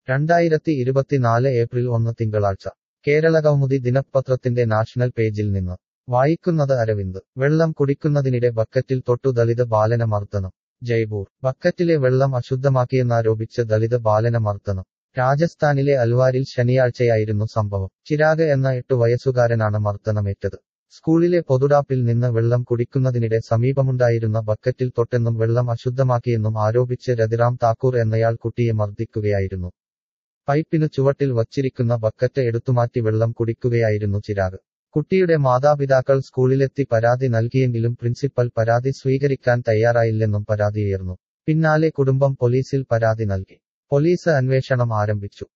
രണ്ടായിരത്തി ഇരുപത്തിനാല് ഏപ്രിൽ ഒന്ന് തിങ്കളാഴ്ച കേരളകൗമുദി ദിനപത്രത്തിന്റെ നാഷണൽ പേജിൽ നിന്ന് വായിക്കുന്നത് അരവിന്ദ് വെള്ളം കുടിക്കുന്നതിനിടെ ബക്കറ്റിൽ തൊട്ടു ദളിത് ബാലന മർദ്ദനം ജയ്പൂർ ബക്കറ്റിലെ വെള്ളം അശുദ്ധമാക്കിയെന്നാരോപിച്ച് ദളിത് ബാലന മർദ്ദനം രാജസ്ഥാനിലെ അൽവാരിൽ ശനിയാഴ്ചയായിരുന്നു സംഭവം ചിരാഗ് എന്ന എട്ടു വയസ്സുകാരനാണ് മർദ്ദനമേറ്റത് സ്കൂളിലെ പൊതുടാപ്പിൽ നിന്ന് വെള്ളം കുടിക്കുന്നതിനിടെ സമീപമുണ്ടായിരുന്ന ബക്കറ്റിൽ തൊട്ടെന്നും വെള്ളം അശുദ്ധമാക്കിയെന്നും ആരോപിച്ച് രതിറാം താക്കൂർ എന്നയാൾ കുട്ടിയെ മർദ്ദിക്കുകയായിരുന്നു പൈപ്പിനു ചുവട്ടിൽ വച്ചിരിക്കുന്ന ബക്കറ്റ് എടുത്തുമാറ്റി വെള്ളം കുടിക്കുകയായിരുന്നു ചിരാഗ് കുട്ടിയുടെ മാതാപിതാക്കൾ സ്കൂളിലെത്തി പരാതി നൽകിയെങ്കിലും പ്രിൻസിപ്പൽ പരാതി സ്വീകരിക്കാൻ തയ്യാറായില്ലെന്നും പരാതിയുയർന്നു പിന്നാലെ കുടുംബം പോലീസിൽ പരാതി നൽകി പോലീസ് അന്വേഷണം ആരംഭിച്ചു